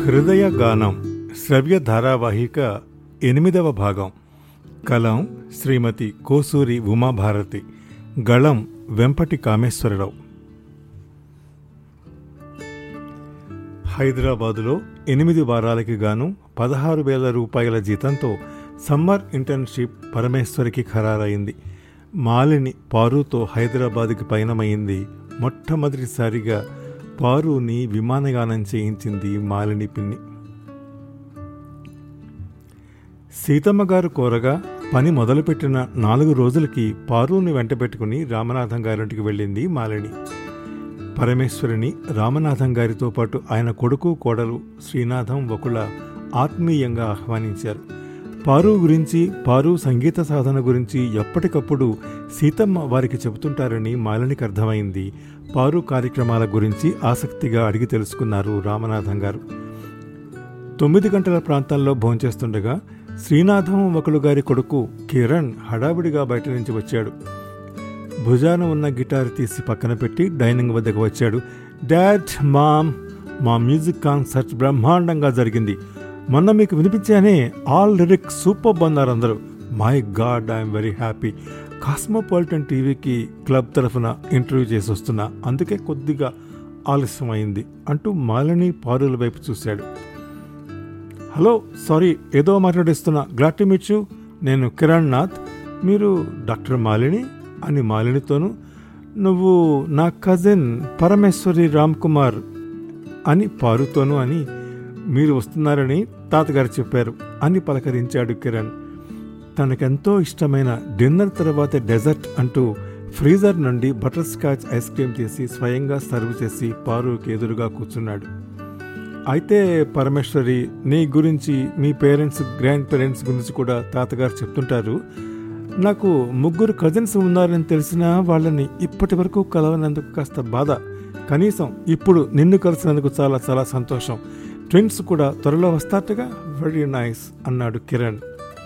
హృదయ గానం శ్రవ్య ధారావాహిక ఎనిమిదవ భాగం కలం శ్రీమతి కోసూరి ఉమాభారతి గళం వెంపటి కామేశ్వరరావు హైదరాబాదులో ఎనిమిది వారాలకి గాను పదహారు వేల రూపాయల జీతంతో సమ్మర్ ఇంటర్న్షిప్ పరమేశ్వరికి ఖరారైంది మాలిని పారుతో హైదరాబాద్కి పయనమైంది మొట్టమొదటిసారిగా పారుని విమానయానం చేయించింది మాలిని పిన్ని సీతమ్మ గారు కోరగా పని మొదలుపెట్టిన నాలుగు రోజులకి పారుని వెంట పెట్టుకుని రామనాథం గారింటికి వెళ్ళింది మాలిని పరమేశ్వరిని రామనాథం గారితో పాటు ఆయన కొడుకు కోడలు శ్రీనాథం వకుల ఆత్మీయంగా ఆహ్వానించారు పారు గురించి పారు సంగీత సాధన గురించి ఎప్పటికప్పుడు సీతమ్మ వారికి చెబుతుంటారని మాలినికి అర్థమైంది పారు కార్యక్రమాల గురించి ఆసక్తిగా అడిగి తెలుసుకున్నారు రామనాథం గారు తొమ్మిది గంటల ప్రాంతంలో భోంచేస్తుండగా శ్రీనాథం ఒకలు గారి కొడుకు కిరణ్ హడావిడిగా బయట నుంచి వచ్చాడు భుజాన ఉన్న గిటార్ తీసి పక్కన పెట్టి డైనింగ్ వద్దకు వచ్చాడు డాడ్ మామ్ మా మ్యూజిక్ కాన్సర్ట్ బ్రహ్మాండంగా జరిగింది మొన్న మీకు వినిపించానే ఆల్ లిరిక్స్ సూపర్ అన్నారు అందరూ my God I'm very happy cosmopolitan టీవీకి క్లబ్ తరఫున ఇంటర్వ్యూ చేసి వస్తున్నా అందుకే కొద్దిగా ఆలస్యమైంది అంటూ మాలిని పారుల వైపు చూశాడు హలో సారీ ఏదో మాట్లాడిస్తున్నా గ్లాడ్ టు మీట్ యూ నేను కిరణ్ నాథ్ మీరు డాక్టర్ మాలిని అని మాలినితోనూ నువ్వు నా కజిన్ పరమేశ్వరి రామ్ కుమార్ అని పారుతోనూ అని మీరు వస్తున్నారని తాతగారు చెప్పారు అని పలకరించాడు కిరణ్ తనకెంతో ఇష్టమైన డిన్నర్ తర్వాత డెజర్ట్ అంటూ ఫ్రీజర్ నుండి బటర్ స్కాచ్ ఐస్ క్రీమ్ తీసి స్వయంగా సర్వ్ చేసి పారుకి ఎదురుగా కూర్చున్నాడు అయితే పరమేశ్వరి నీ గురించి మీ పేరెంట్స్ గ్రాండ్ పేరెంట్స్ గురించి కూడా తాతగారు చెప్తుంటారు నాకు ముగ్గురు కజిన్స్ ఉన్నారని తెలిసినా వాళ్ళని ఇప్పటి వరకు కలవనందుకు కాస్త బాధ కనీసం ఇప్పుడు నిన్ను కలిసినందుకు చాలా చాలా సంతోషం ట్విన్స్ కూడా త్వరలో వస్తారటగా వెరీ నైస్ అన్నాడు కిరణ్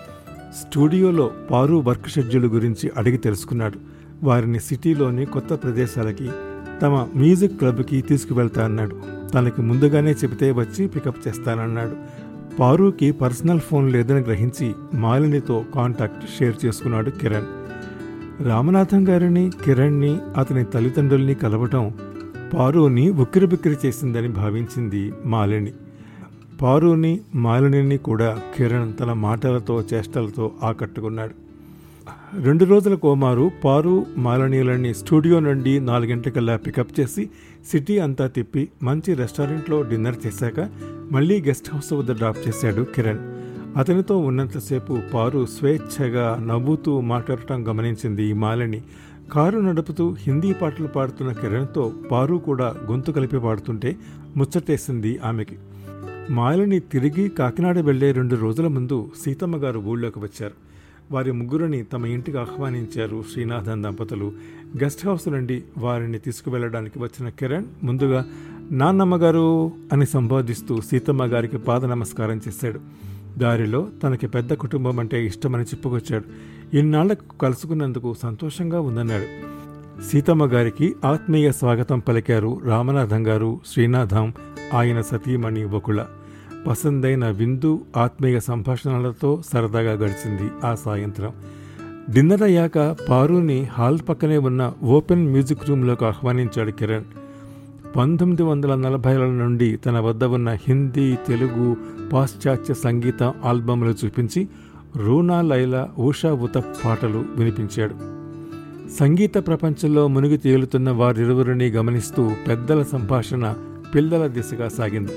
స్టూడియోలో పారు వర్క్ షెడ్యూల్ గురించి అడిగి తెలుసుకున్నాడు వారిని సిటీలోని కొత్త ప్రదేశాలకి తమ మ్యూజిక్ క్లబ్కి తీసుకువెళ్తా అన్నాడు తనకి ముందుగానే చెబితే వచ్చి పికప్ చేస్తానన్నాడు పారుకి పర్సనల్ ఫోన్ లేదని గ్రహించి మాలినితో కాంటాక్ట్ షేర్ చేసుకున్నాడు కిరణ్ రామనాథం గారిని కిరణ్ని అతని తల్లిదండ్రుల్ని కలవటం పారుని ఉక్కిరిబిక్కిరి చేసిందని భావించింది మాలిని పారుని మాలినిని కూడా కిరణ్ తన మాటలతో చేష్టలతో ఆకట్టుకున్నాడు రెండు రోజుల కోమారు పారు మాలనీయులని స్టూడియో నుండి నాలుగింటికల్లా పికప్ చేసి సిటీ అంతా తిప్పి మంచి రెస్టారెంట్లో డిన్నర్ చేశాక మళ్ళీ గెస్ట్ హౌస్ వద్ద డ్రాప్ చేశాడు కిరణ్ అతనితో ఉన్నంతసేపు పారు స్వేచ్ఛగా నవ్వుతూ మాట్లాడటం గమనించింది మాలిని కారు నడుపుతూ హిందీ పాటలు పాడుతున్న కిరణ్తో పారు కూడా గొంతు కలిపి పాడుతుంటే ముచ్చటేసింది ఆమెకి మాలిని తిరిగి కాకినాడ వెళ్లే రెండు రోజుల ముందు సీతమ్మ గారు ఊళ్ళోకి వచ్చారు వారి ముగ్గురిని తమ ఇంటికి ఆహ్వానించారు శ్రీనాథన్ దంపతులు గెస్ట్ హౌస్ నుండి వారిని తీసుకువెళ్ళడానికి వచ్చిన కిరణ్ ముందుగా నాన్నమ్మగారు అని సంబోధిస్తూ సీతమ్మ గారికి పాద నమస్కారం చేశాడు దారిలో తనకి పెద్ద కుటుంబం అంటే ఇష్టమని చెప్పుకొచ్చాడు ఇన్నాళ్లకు కలుసుకున్నందుకు సంతోషంగా ఉందన్నాడు సీతమ్మ గారికి ఆత్మీయ స్వాగతం పలికారు రామనాథం గారు శ్రీనాథం ఆయన సతీమణి వకుళ పసందైన విందు ఆత్మీయ సంభాషణలతో సరదాగా గడిచింది ఆ సాయంత్రం డిన్నర్ అయ్యాక పారుని హాల్ పక్కనే ఉన్న ఓపెన్ మ్యూజిక్ రూమ్లోకి ఆహ్వానించాడు కిరణ్ పంతొమ్మిది వందల నలభైల నుండి తన వద్ద ఉన్న హిందీ తెలుగు పాశ్చాత్య సంగీతం ఆల్బమ్లు చూపించి రూనా లైలా ఊషా ఉతప్ పాటలు వినిపించాడు సంగీత ప్రపంచంలో మునిగి తేలుతున్న వారిరువురిని గమనిస్తూ పెద్దల సంభాషణ పిల్లల దిశగా సాగింది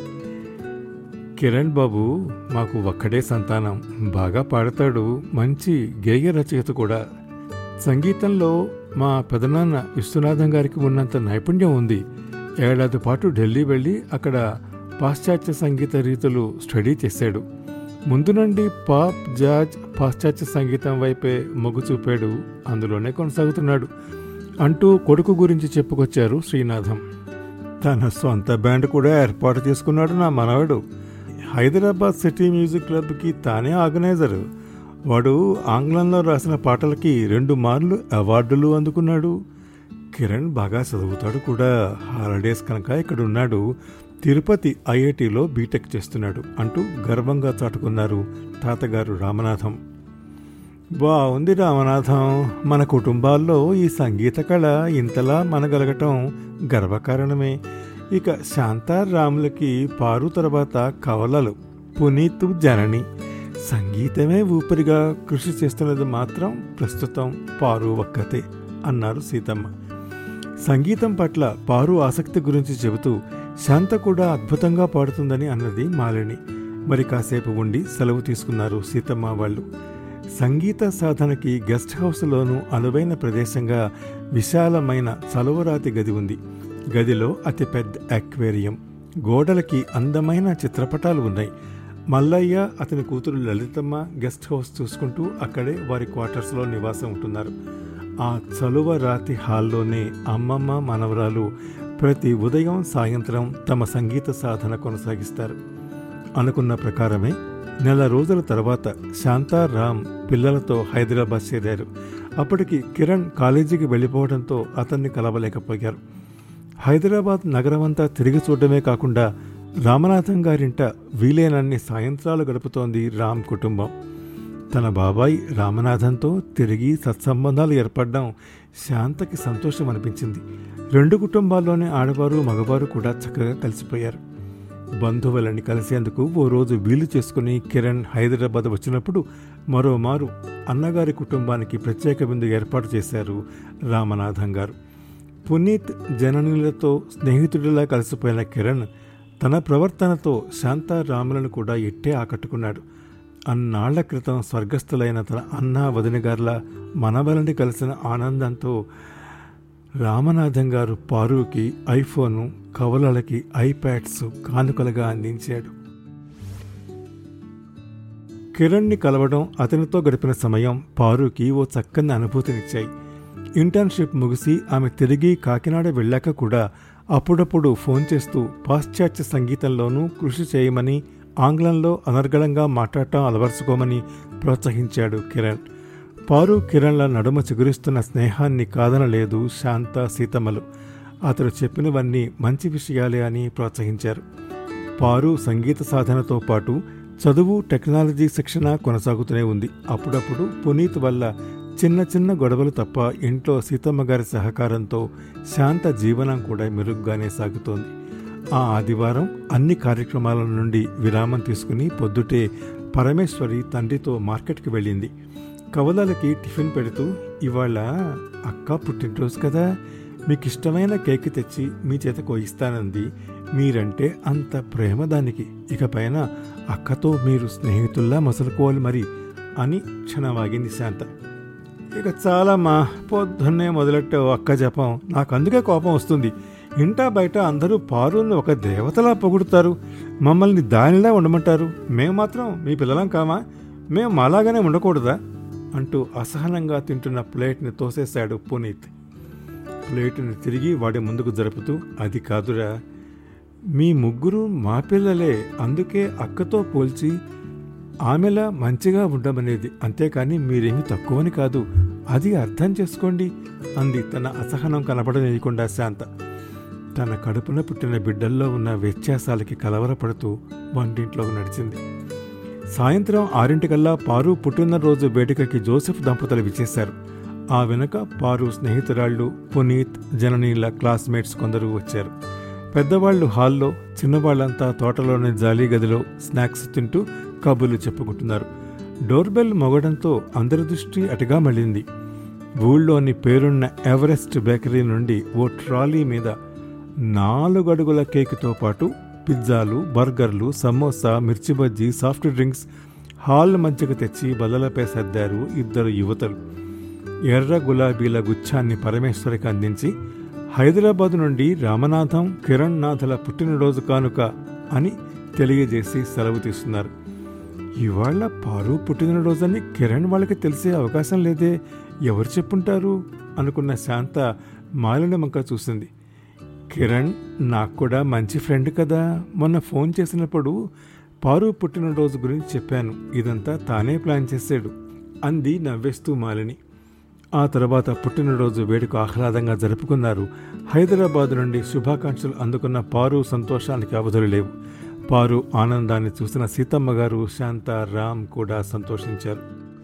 కిరణ్ బాబు మాకు ఒక్కడే సంతానం బాగా పాడతాడు మంచి గేయ రచయిత కూడా సంగీతంలో మా పెదనాన్న విశ్వనాథం గారికి ఉన్నంత నైపుణ్యం ఉంది ఏడాది పాటు ఢిల్లీ వెళ్ళి అక్కడ పాశ్చాత్య సంగీత రీతులు స్టడీ చేశాడు ముందు నుండి పాప్ జాజ్ పాశ్చాత్య సంగీతం వైపే మొగ్గు చూపాడు అందులోనే కొనసాగుతున్నాడు అంటూ కొడుకు గురించి చెప్పుకొచ్చారు శ్రీనాథం తన సొంత బ్యాండ్ కూడా ఏర్పాటు చేసుకున్నాడు నా మనవడు హైదరాబాద్ సిటీ మ్యూజిక్ క్లబ్కి తానే ఆర్గనైజరు వాడు ఆంగ్లంలో రాసిన పాటలకి రెండు మార్లు అవార్డులు అందుకున్నాడు కిరణ్ బాగా చదువుతాడు కూడా హాలిడేస్ కనుక ఇక్కడ ఉన్నాడు తిరుపతి ఐఐటిలో బీటెక్ చేస్తున్నాడు అంటూ గర్వంగా చాటుకున్నారు తాతగారు రామనాథం బాగుంది రామనాథం మన కుటుంబాల్లో ఈ సంగీత కళ ఇంతలా మనగలగటం గర్వకారణమే ఇక శాంతారాములకి పారు తర్వాత కవలలు పునీత్ జనని సంగీతమే ఊపిరిగా కృషి చేస్తున్నది మాత్రం ప్రస్తుతం పారు ఒక్కతే అన్నారు సీతమ్మ సంగీతం పట్ల పారు ఆసక్తి గురించి చెబుతూ శాంత కూడా అద్భుతంగా పాడుతుందని అన్నది మాలిని మరి కాసేపు ఉండి సెలవు తీసుకున్నారు సీతమ్మ వాళ్ళు సంగీత సాధనకి గెస్ట్ హౌస్లోనూ అనువైన ప్రదేశంగా విశాలమైన చలువరాతి గది ఉంది గదిలో అతిపెద్ద అక్వేరియం గోడలకి అందమైన చిత్రపటాలు ఉన్నాయి మల్లయ్య అతని కూతురు లలితమ్మ గెస్ట్ హౌస్ చూసుకుంటూ అక్కడే వారి క్వార్టర్స్లో నివాసం ఉంటున్నారు ఆ చలువ రాతి హాల్లోనే అమ్మమ్మ మనవరాలు ప్రతి ఉదయం సాయంత్రం తమ సంగీత సాధన కొనసాగిస్తారు అనుకున్న ప్రకారమే నెల రోజుల తర్వాత శాంతారాం పిల్లలతో హైదరాబాద్ చేరారు అప్పటికి కిరణ్ కాలేజీకి వెళ్ళిపోవడంతో అతన్ని కలవలేకపోయారు హైదరాబాద్ నగరమంతా తిరిగి చూడడమే కాకుండా రామనాథం గారింట వీలైనన్ని సాయంత్రాలు గడుపుతోంది రామ్ కుటుంబం తన బాబాయ్ రామనాథంతో తిరిగి సత్సంబంధాలు ఏర్పడడం శాంతకి సంతోషం అనిపించింది రెండు కుటుంబాల్లోని ఆడవారు మగవారు కూడా చక్కగా కలిసిపోయారు బంధువులని కలిసేందుకు ఓ రోజు వీలు చేసుకుని కిరణ్ హైదరాబాద్ వచ్చినప్పుడు మరోమారు అన్నగారి కుటుంబానికి ప్రత్యేక విందు ఏర్పాటు చేశారు రామనాథం గారు పునీత్ జననీలతో స్నేహితుడిలా కలిసిపోయిన కిరణ్ తన ప్రవర్తనతో శాంతారాములను కూడా ఎట్టే ఆకట్టుకున్నాడు అన్నాళ్ల క్రితం స్వర్గస్థులైన తన అన్న వదిన గారుల మనవలని కలిసిన ఆనందంతో రామనాథం గారు పారుకి ఐఫోను కవలలకి ఐప్యాడ్స్ కానుకలుగా అందించాడు కిరణ్ని కలవడం అతనితో గడిపిన సమయం పారుకి ఓ చక్కని అనుభూతినిచ్చాయి ఇంటర్న్షిప్ ముగిసి ఆమె తిరిగి కాకినాడ వెళ్ళాక కూడా అప్పుడప్పుడు ఫోన్ చేస్తూ పాశ్చాత్య సంగీతంలోనూ కృషి చేయమని ఆంగ్లంలో అనర్గళంగా మాట్లాడటం అలవరుచుకోమని ప్రోత్సహించాడు కిరణ్ పారు కిరణ్ల నడుమ చిగురిస్తున్న స్నేహాన్ని కాదనలేదు శాంత సీతమ్మలు అతడు చెప్పినవన్నీ మంచి విషయాలే అని ప్రోత్సహించారు పారు సంగీత సాధనతో పాటు చదువు టెక్నాలజీ శిక్షణ కొనసాగుతూనే ఉంది అప్పుడప్పుడు పునీత్ వల్ల చిన్న చిన్న గొడవలు తప్ప ఇంట్లో సీతమ్మ గారి సహకారంతో శాంత జీవనం కూడా మెరుగ్గానే సాగుతోంది ఆ ఆదివారం అన్ని కార్యక్రమాల నుండి విరామం తీసుకుని పొద్దుటే పరమేశ్వరి తండ్రితో మార్కెట్కి వెళ్ళింది కవలలకి టిఫిన్ పెడుతూ ఇవాళ అక్క పుట్టినరోజు కదా మీకు ఇష్టమైన కేక్ తెచ్చి మీ చేత కోయిస్తానంది మీరంటే అంత ప్రేమ దానికి ఇకపైన అక్కతో మీరు స్నేహితుల్లా మసలుకోవాలి మరి అని క్షణవాగింది శాంత ఇక చాలమ్మా పొద్దున్నే మొదలెట్టావు అక్క జపం నాకు అందుకే కోపం వస్తుంది ఇంటా బయట అందరూ పారుని ఒక దేవతలా పొగుడుతారు మమ్మల్ని దానిలా ఉండమంటారు మేము మాత్రం మీ పిల్లలం కామా మేము మాలాగానే ఉండకూడదా అంటూ అసహనంగా తింటున్న ప్లేట్ని తోసేశాడు పునీత్ ప్లేటుని తిరిగి వాడి ముందుకు జరుపుతూ అది కాదురా మీ ముగ్గురు మా పిల్లలే అందుకే అక్కతో పోల్చి ఆమెలా మంచిగా ఉండమనేది అంతేకాని మీరేమీ తక్కువని కాదు అది అర్థం చేసుకోండి అంది తన అసహనం కనపడనీయకుండా శాంత తన కడుపున పుట్టిన బిడ్డల్లో ఉన్న వ్యత్యాసాలకి కలవరపడుతూ వంటింట్లోకి నడిచింది సాయంత్రం ఆరింటికల్లా పారు పుట్టినరోజు వేడుకకి జోసెఫ్ దంపతులు విచ్చేశారు ఆ వెనుక పారు స్నేహితురాళ్ళు పునీత్ జననీల క్లాస్మేట్స్ కొందరు వచ్చారు పెద్దవాళ్లు హాల్లో చిన్నవాళ్లంతా తోటలోని జాలీ గదిలో స్నాక్స్ తింటూ కబుర్లు చెప్పుకుంటున్నారు డోర్ బెల్ మొగడంతో అందరి దృష్టి అటుగా మళ్ళింది ఊళ్ళోని పేరున్న ఎవరెస్ట్ బేకరీ నుండి ఓ ట్రాలీ మీద నాలుగు అడుగుల కేకుతో పాటు పిజ్జాలు బర్గర్లు సమోసా మిర్చి బజ్జీ సాఫ్ట్ డ్రింక్స్ హాల్ మధ్యకు తెచ్చి బల్లలపై సర్దారు ఇద్దరు యువతలు ఎర్ర గులాబీల గుచ్చాన్ని పరమేశ్వరికి అందించి హైదరాబాద్ నుండి రామనాథం కిరణ్ నాథల పుట్టినరోజు కానుక అని తెలియజేసి సెలవు తీస్తున్నారు ఇవాళ పారు పుట్టినరోజని కిరణ్ వాళ్ళకి తెలిసే అవకాశం లేదే ఎవరు చెప్పుంటారు అనుకున్న శాంత మాలిన మంక చూసింది కిరణ్ నాకు కూడా మంచి ఫ్రెండ్ కదా మొన్న ఫోన్ చేసినప్పుడు పారు పుట్టినరోజు గురించి చెప్పాను ఇదంతా తానే ప్లాన్ చేశాడు అంది నవ్వేస్తూ మాలిని ఆ తర్వాత పుట్టినరోజు వేడుక ఆహ్లాదంగా జరుపుకున్నారు హైదరాబాద్ నుండి శుభాకాంక్షలు అందుకున్న పారు సంతోషానికి అవధులు లేవు పారు ఆనందాన్ని చూసిన సీతమ్మ గారు శాంత రామ్ కూడా సంతోషించారు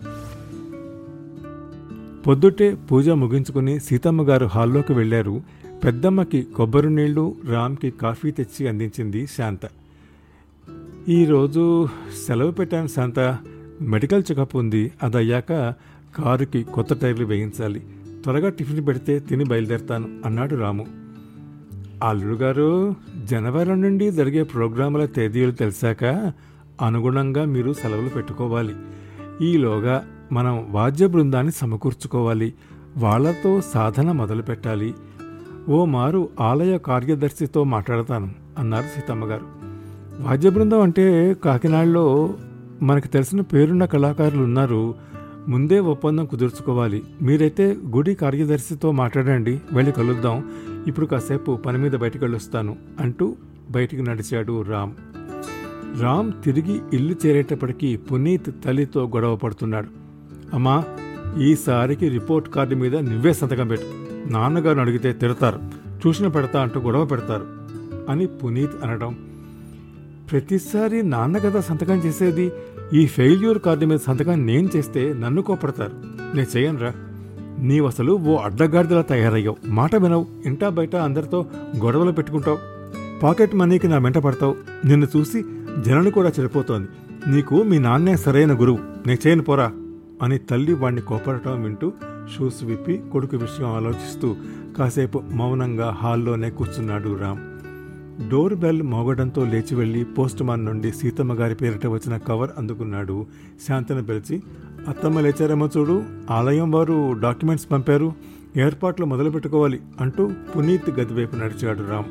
పొద్దుటే పూజ ముగించుకుని సీతమ్మ గారు హాల్లోకి వెళ్లారు పెద్దమ్మకి కొబ్బరి నీళ్లు రామ్కి కాఫీ తెచ్చి అందించింది శాంత ఈరోజు సెలవు పెట్టాను శాంత మెడికల్ చెకప్ ఉంది అది అయ్యాక కారుకి కొత్త టైర్లు వేయించాలి త్వరగా టిఫిన్ పెడితే తిని బయలుదేరతాను అన్నాడు రాము అల్లుడు గారు జనవరి నుండి జరిగే ప్రోగ్రాముల తేదీలు తెలిసాక అనుగుణంగా మీరు సెలవులు పెట్టుకోవాలి ఈలోగా మనం వాద్య బృందాన్ని సమకూర్చుకోవాలి వాళ్లతో సాధన మొదలు పెట్టాలి ఓ మారు ఆలయ కార్యదర్శితో మాట్లాడతాను అన్నారు సీతమ్మ గారు వాద్య బృందం అంటే కాకినాడలో మనకు తెలిసిన పేరున్న కళాకారులు ఉన్నారు ముందే ఒప్పందం కుదుర్చుకోవాలి మీరైతే గుడి కార్యదర్శితో మాట్లాడండి వెళ్ళి కలుద్దాం ఇప్పుడు కాసేపు పని మీద బయటకు వెళ్ళొస్తాను అంటూ బయటికి నడిచాడు రామ్ రామ్ తిరిగి ఇల్లు చేరేటప్పటికీ పునీత్ తల్లితో గొడవ పడుతున్నాడు అమ్మా ఈసారికి రిపోర్ట్ కార్డు మీద నువ్వే సంతకం పెట్టు నాన్నగారు అడిగితే తిడతారు ట్యూషన్ పెడతా అంటూ గొడవ పెడతారు అని పునీత్ అనడం ప్రతిసారి నాన్న కదా సంతకం చేసేది ఈ ఫెయిల్యూర్ కార్డు మీద సంతకం నేను చేస్తే నన్ను కోపడతారు నేను చేయనురా నీవు అసలు ఓ అడ్డగాడిదలా తయారయ్యావు మాట వినవు ఇంటా బయట అందరితో గొడవలు పెట్టుకుంటావు పాకెట్ మనీకి నా వెంట పడతావు నిన్ను చూసి జనను కూడా చెడిపోతోంది నీకు మీ నాన్నే సరైన గురువు నేను చేయను పోరా అని తల్లి వాణ్ణి కోపడటం వింటూ షూస్ విప్పి కొడుకు విషయం ఆలోచిస్తూ కాసేపు మౌనంగా హాల్లోనే కూర్చున్నాడు రామ్ డోర్ బెల్ మోగడంతో లేచి వెళ్లి పోస్ట్ మాన్ నుండి సీతమ్మ గారి పేరిట వచ్చిన కవర్ అందుకున్నాడు శాంతను పిలిచి అత్తమ్మ లేచారేమో చూడు ఆలయం వారు డాక్యుమెంట్స్ పంపారు ఏర్పాట్లు మొదలు పెట్టుకోవాలి అంటూ పునీత్ గదివైపు నడిచాడు రామ్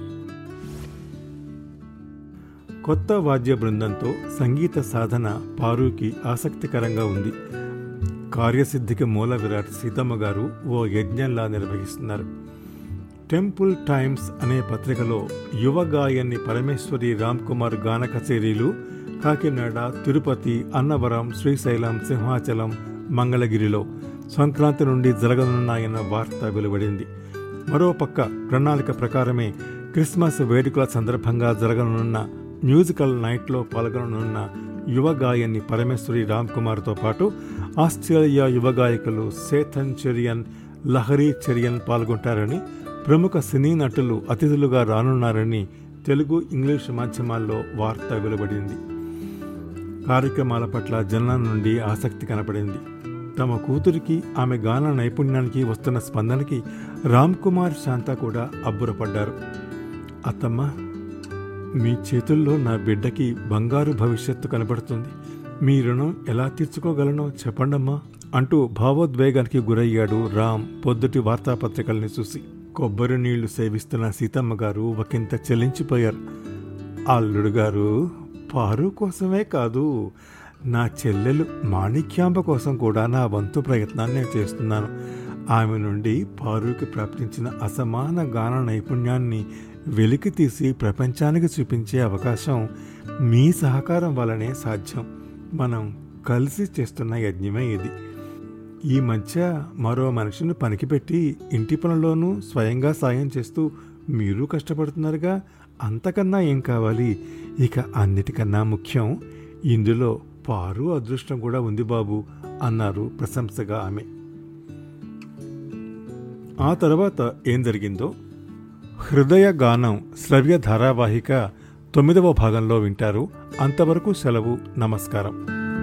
కొత్త వాద్య బృందంతో సంగీత సాధన పారుకి ఆసక్తికరంగా ఉంది కార్యసిద్ధికి మూల విరాట్ సీతమ్మ గారు ఓ యజ్ఞంలా నిర్వహిస్తున్నారు టెంపుల్ టైమ్స్ అనే పత్రికలో యువ గాయన్ని పరమేశ్వరి రామ్ కుమార్ గాన కచేరీలు కాకినాడ తిరుపతి అన్నవరం శ్రీశైలం సింహాచలం మంగళగిరిలో సంక్రాంతి నుండి జరగనున్నాయన్న వార్త వెలువడింది మరోపక్క ప్రణాళిక ప్రకారమే క్రిస్మస్ వేడుకల సందర్భంగా జరగనున్న మ్యూజికల్ నైట్లో పాల్గొననున్న యువ గాయని పరమేశ్వరి రామ్ కుమార్తో పాటు ఆస్ట్రేలియా యువ గాయకులు సేథన్ చెరియన్ లహరీ చెరియన్ పాల్గొంటారని ప్రముఖ సినీ నటులు అతిథులుగా రానున్నారని తెలుగు ఇంగ్లీష్ మాధ్యమాల్లో వార్త వెలువడింది కార్యక్రమాల పట్ల జనం నుండి ఆసక్తి కనపడింది తమ కూతురికి ఆమె గాన నైపుణ్యానికి వస్తున్న స్పందనకి రామ్ కుమార్ శాంత కూడా అబ్బురపడ్డారు అత్తమ్మ మీ చేతుల్లో నా బిడ్డకి బంగారు భవిష్యత్తు కనబడుతుంది మీ రుణం ఎలా తీర్చుకోగలనో చెప్పండమ్మా అంటూ భావోద్వేగానికి గురయ్యాడు రామ్ పొద్దుటి వార్తాపత్రికల్ని చూసి కొబ్బరి నీళ్లు సేవిస్తున్న సీతమ్మ గారు ఒకంత చెల్లించిపోయారు అల్లుడు గారు పారు కోసమే కాదు నా చెల్లెలు మాణిక్యాంబ కోసం కూడా నా వంతు ప్రయత్నాన్ని నేను చేస్తున్నాను ఆమె నుండి పారుకి ప్రాప్తించిన అసమాన గాన నైపుణ్యాన్ని వెలికి తీసి ప్రపంచానికి చూపించే అవకాశం మీ సహకారం వల్లనే సాధ్యం మనం కలిసి చేస్తున్న యజ్ఞమే ఇది ఈ మధ్య మరో మనిషిని పనికి పెట్టి ఇంటి పనుల్లోనూ స్వయంగా సాయం చేస్తూ మీరు కష్టపడుతున్నారుగా అంతకన్నా ఏం కావాలి ఇక అన్నిటికన్నా ముఖ్యం ఇందులో పారు అదృష్టం కూడా ఉంది బాబు అన్నారు ప్రశంసగా ఆమె ఆ తర్వాత ఏం జరిగిందో హృదయ గానం శ్రవ్య ధారావాహిక తొమ్మిదవ భాగంలో వింటారు అంతవరకు సెలవు నమస్కారం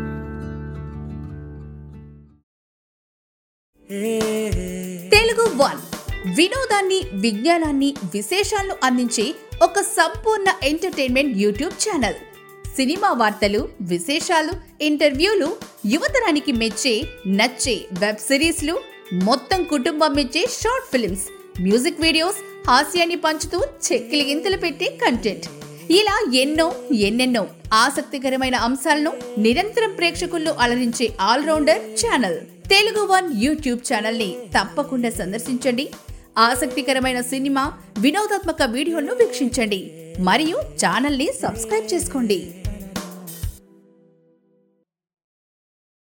తెలుగు వన్ వినోదాన్ని విజ్ఞానాన్ని విశేషాలను అందించే ఒక సంపూర్ణ ఎంటర్టైన్మెంట్ యూట్యూబ్ ఛానల్ సినిమా వార్తలు విశేషాలు ఇంటర్వ్యూలు యువతరానికి మెచ్చే నచ్చే వెబ్ సిరీస్లు మొత్తం కుటుంబం మెచ్చే షార్ట్ ఫిల్మ్స్ మ్యూజిక్ వీడియోస్ హాస్యాన్ని పంచుతూ చెక్కిలి గింతలు పెట్టే కంటెంట్ ఇలా ఎన్నో ఎన్నెన్నో ఆసక్తికరమైన అంశాలను నిరంతరం ప్రేక్షకుల్లో అలరించే all rounder channel Telugu one YouTube channel ని తప్పకుండా సందర్శించండి ఆసక్తికరమైన సినిమా వినోదాత్మక వీడియోలను వీక్షించండి మరియు ఛానల్ ని సబ్స్క్రైబ్ చేసుకోండి